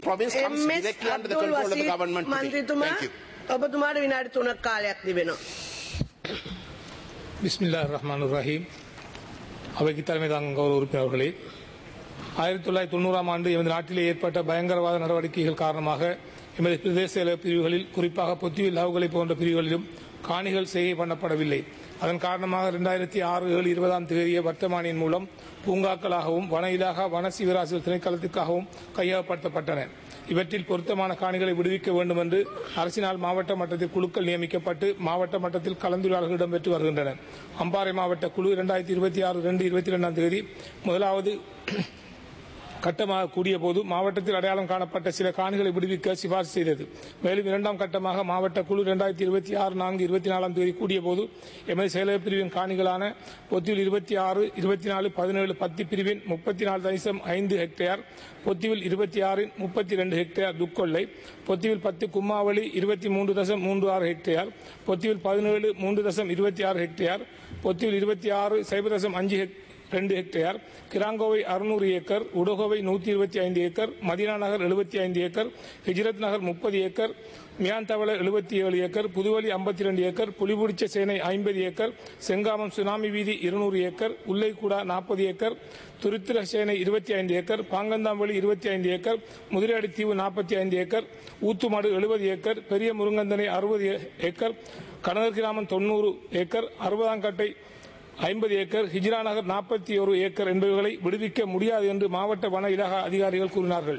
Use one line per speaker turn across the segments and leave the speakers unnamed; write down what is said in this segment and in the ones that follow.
province comes
M.
directly under the
Abdul
control of the
Wazir
government today.
මන්ත්‍රීතුමා
Thank you.
ඔබතුමාට විනාඩි 3ක් කාලයක් තිබෙනවා.
பிஸ்மில்லா ரஹ்மான் ரஹீம் அவைக்கு தலைமை தாங்கும் கௌரவ உறுப்பினர்களே ஆயிரத்தி தொள்ளாயிரத்தி தொண்ணூறாம் ஆண்டு எமது நாட்டிலே ஏற்பட்ட பயங்கரவாத நடவடிக்கைகள் காரணமாக எமது பிரதேச செயலக பிரிவுகளில் குறிப்பாக பொத்திவில் லாவுகளை போன்ற பிரிவுகளிலும் காணிகள் செய்கை பண்ணப்படவில்லை அதன் காரணமாக இரண்டாயிரத்தி ஆறு ஏழு இருபதாம் தேதிய வர்த்தமானியின் மூலம் பூங்காக்களாகவும் வன இலாகா வன சீவராசிகள் திணைக்களத்திற்காகவும் கையகப்படுத்தப்பட்டன இவற்றில் பொருத்தமான காணிகளை விடுவிக்க வேண்டும் என்று அரசினால் மாவட்ட மட்டத்தில் குழுக்கள் நியமிக்கப்பட்டு மாவட்ட மட்டத்தில் கலந்துரையாடல்கள் இடம்பெற்று வருகின்றன அம்பாறை மாவட்ட குழு இரண்டாயிரத்தி இருபத்தி ஆறு ரெண்டு இருபத்தி இரண்டாம் தேதி முதலாவது கட்டமாக கூடிய போது மாவட்டத்தில் அடையாளம் காணப்பட்ட சில காணிகளை விடுவிக்க சிபார்சு செய்தது மேலும் இரண்டாம் கட்டமாக மாவட்ட குழு இரண்டாயிரத்தி இருபத்தி ஆறு நான்கு இருபத்தி நாலாம் தேதி கூடிய போது எமது செயலக பிரிவின் காணிகளான பொத்தியில் இருபத்தி ஆறு இருபத்தி நாலு பதினேழு பத்து பிரிவின் முப்பத்தி நாலு தனிசம் ஐந்து ஹெக்டேர் பொத்திவில் இருபத்தி ஆறின் முப்பத்தி ரெண்டு ஹெக்டேர் துக்கொள்ளை பொத்திவில் பத்து கும்மாவளி இருபத்தி மூன்று தசம் மூன்று ஆறு ஹெக்டேர் பொத்திவில் பதினேழு மூன்று தசம் இருபத்தி ஆறு ஹெக்டேர் பொத்திவில் இருபத்தி ஆறு சைபர் தசம் அஞ்சு ஹெக் ரெண்டு ஹெக்டேர் கிராங்கோவை அறுநூறு ஏக்கர் உடகோவை நூற்றி இருபத்தி ஐந்து ஏக்கர் மதினா நகர் எழுபத்தி ஐந்து ஏக்கர் ஹிஜ்ரத் நகர் முப்பது ஏக்கர் மியான்தவள எழுபத்தி ஏழு ஏக்கர் புதுவலி ஐம்பத்தி ரெண்டு ஏக்கர் புலிபுடிச்ச சேனை ஐம்பது ஏக்கர் செங்காமம் சுனாமி வீதி இருநூறு ஏக்கர் உள்ளைக்குடா நாற்பது ஏக்கர் துருத்திர சேனை இருபத்தி ஐந்து ஏக்கர் பாங்கந்தாம்பள்ளி இருபத்தி ஐந்து ஏக்கர் முதிரையடி தீவு நாற்பத்தி ஐந்து ஏக்கர் ஊத்துமாடு எழுபது ஏக்கர் பெரிய முருங்கந்தனை அறுபது ஏக்கர் கனகர் கிராமம் தொண்ணூறு ஏக்கர் அறுபதாங்கட்டை ஐம்பது ஏக்கர் ஹிஜ்ரா நகர் நாற்பத்தி ஒரு ஏக்கர் என்பவைகளை விடுவிக்க முடியாது என்று மாவட்ட வன இலாகா அதிகாரிகள் கூறினார்கள்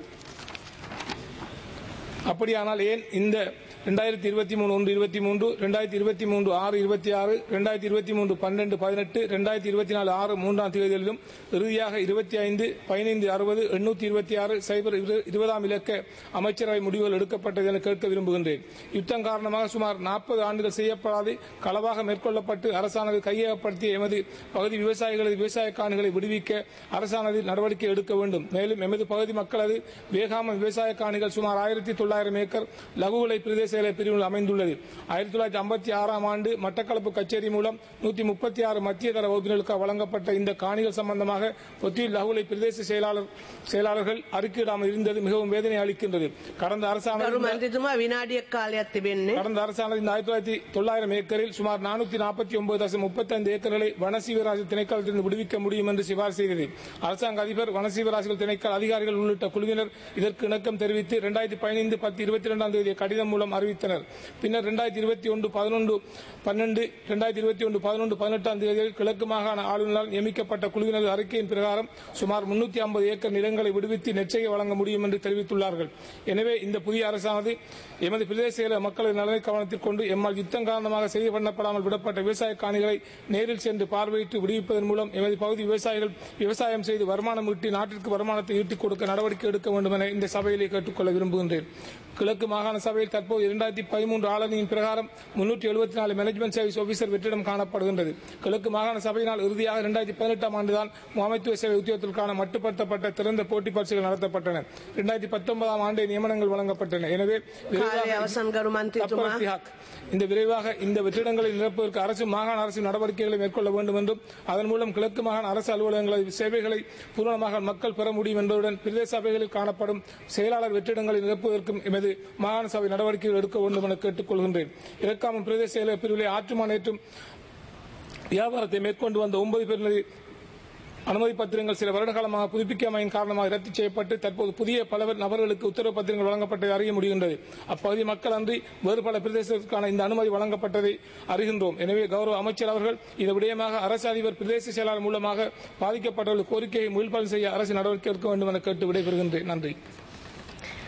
அப்படியானால் ஏன் இந்த ரெண்டாயிரத்தி இருபத்தி மூணு ஒன்று இருபத்தி மூன்று ரெண்டாயிரத்தி இருபத்தி மூன்று ஆறு இருபத்தி ஆறு ரெண்டாயிரத்தி இருபத்தி மூன்று பன்னெண்டு பதினெட்டு ரெண்டாயிரத்தி இருபத்தி நாலு ஆறு மூன்றாம் தேதியிலும் இறுதியாக இருபத்தி ஐந்து பதினைந்து அறுபது எண்ணூற்றி இருபத்தி ஆறு சைபர் இரு- இருபதாம் இலக்க அமைச்சரவை முடிவுகள் எடுக்கப்பட்டது என கேட்க விரும்புகின்றேன் யுத்தம் காரணமாக சுமார் நாற்பது ஆண்டுகள் செய்யப்படாது களவாக மேற்கொள்ளப்பட்டு அரசானது கையகப்படுத்திய எமது பகுதி விவசாயிகளது விவசாய காணிகளை விடுவிக்க அரசானது நடவடிக்கை எடுக்க வேண்டும் மேலும் எமது பகுதி மக்களது வேகாம விவசாய காணிகள் சுமார் ஆயிரத்தி தொள்ளாயிரம் ஏக்கர் லகுவிலை பிரதேச செயலக பிரிவில் அமைந்துள்ளது ஆயிரத்தி தொள்ளாயிரத்தி ஐம்பத்தி ஆறாம் ஆண்டு மட்டக்களப்பு கச்சேரி மூலம் நூற்றி முப்பத்தி ஆறு மத்திய தர வகுப்பினருக்கு வழங்கப்பட்ட இந்த காணிகள் சம்பந்தமாக பொத்தியில் லகுவிலை பிரதேச செயலாளர் செயலாளர்கள் அறிக்கையிடாமல் இருந்தது மிகவும் வேதனை அளிக்கின்றது கடந்த
ගරු
அரசாங்கம்
මන්ත්‍රීතුමා විනාඩියක් කාලයක් තිබෙන්නේ.
கடந்த அரசானது இந்த ஆயிரத்தி தொள்ளாயிரத்தி தொள்ளாயிரம் ஏக்கரில் சுமார் நானூத்தி நாற்பத்தி ஒன்பது தசம் முப்பத்தைந்து ஏக்கர்களை வனசீவராஜ் திணைக்களத்திலிருந்து விடுவிக்க முடியும் என்று சிபாரிசு செய்தது அரசாங்க அதிபர் வனசீவராசிகள் திணைக்கள அதிகாரிகள் உள்ளிட்ட குழுவினர் இதற்கு இணக்கம் தெரிவித்து இரண்டாயிரத்தி பதினைந்து பத்து இருபத்தி இரண்டாம் தேதி கடிதம் மூலம் அறிவித்தனர் பின்னர் இரண்டாயிரத்தி இருபத்தி ஒன்று பதினொன்று பன்னெண்டு இரண்டாயிரத்தி இருபத்தி ஒன்று பதினொன்று பதினெட்டாம் தேதியில் கிழக்கு மாகாண ஆளுநரால் நியமிக்கப்பட்ட குழுவினர் அறிக்கையின் பிரகாரம் சுமார் முன்னூத்தி ஐம்பது ஏக்கர் நிலங்களை விடுவித்து நெச்சையை வழங்க முடியும் என்று தெரிவித்துள்ளார்கள் எனவே இந்த புதிய அரசானது எமது பிரதேச செயலக மக்களது நலனை கவனத்தில் கொண்டு எம்மால் யுத்தம் காரணமாக செய்து பண்ணப்படாமல் விடப்பட்ட விவசாய காணிகளை நேரில் சென்று பார்வையிட்டு விடுவிப்பதன் மூலம் எமது பகுதி விவசாயிகள் விவசாயம் செய்து வருமானம் ஈட்டி நாட்டிற்கு வருமானத்தை ஈட்டிக் கொடுக்க நடவடிக்கை எடுக்க வேண்டும் என இந்த சபையிலே கேட்டுக்கொள்ள விரும்புகின்றேன் கிழக்கு மாகாண சபையில் தற்போது இரண்டாயிரத்தி பதிமூன்று ஆளுநரின் பிரகாரம் முன்னூற்றி எழுபத்தி நாலு மேனேஜ்மெண்ட் சர்வீஸ் ஆபீசர் வெற்றிடம் காணப்படுகின்றது கிழக்கு மாகாண சபையினால் இறுதியாக இரண்டாயிரத்தி பதினெட்டாம் ஆண்டுதான் முகாமைத்துவ சேவை உத்தியோகத்திற்கான மட்டுப்படுத்தப்பட்ட திறந்த போட்டி பரிசுகள் நடத்தப்பட்டன இரண்டாயிரத்தி பத்தொன்பதாம் ஆண்டே நியமனங்கள் வழங்கப்பட்டன எனவே
කාලය
விரைவாக
අවසන් ගරු මන්ත්‍රීතුමා.
தப்பர் திஹாக். இந்த விரைவாக இந்த வெற்றிடங்களை நிரப்புவதற்கு அரசு மாகாண அரசு நடவடிக்கைகளை மேற்கொள்ள வேண்டும் என்றும் அதன் மூலம் கிழக்கு மாகாண அரசு அலுவலகங்களது சேவைகளை பூரணமாக மக்கள் பெற முடியும் என்பதுடன் பிரதேச சபைகளில் காணப்படும் செயலாளர் வெற்றிடங்களை நிரப்புவதற்கும் எமது மாகாண சபை நடவடிக்கைகள் எடுக்க வேண்டும் என கேட்டுக்கொள்கின்றேன் இறக்காமம் பிரதேச செயலக பிரிவிலே ஆற்றுமான் ஏற்றும் வியாபாரத்தை மேற்கொண்டு வந்த ஒன்பது பேர் அனுமதி பத்திரங்கள் சில வருட காலமாக புதுப்பிக்காமையின் காரணமாக ரத்து செய்யப்பட்டு தற்போது புதிய பல நபர்களுக்கு உத்தரவு பத்திரங்கள் வழங்கப்பட்டதை அறிய முடிகின்றது அப்பகுதி மக்கள் அன்றி வேறு பல பிரதேசத்திற்கான இந்த அனுமதி வழங்கப்பட்டதை அறிகின்றோம் எனவே கௌரவ அமைச்சர் அவர்கள் இந்த விடயமாக அரசு அதிபர் பிரதேச செயலாளர் மூலமாக பாதிக்கப்பட்டவர்கள் கோரிக்கையை மீள்பாடு செய்ய அரசு நடவடிக்கை எடுக்க வேண்டும் என கேட்டு விடைபெறுகின்றேன் நன்றி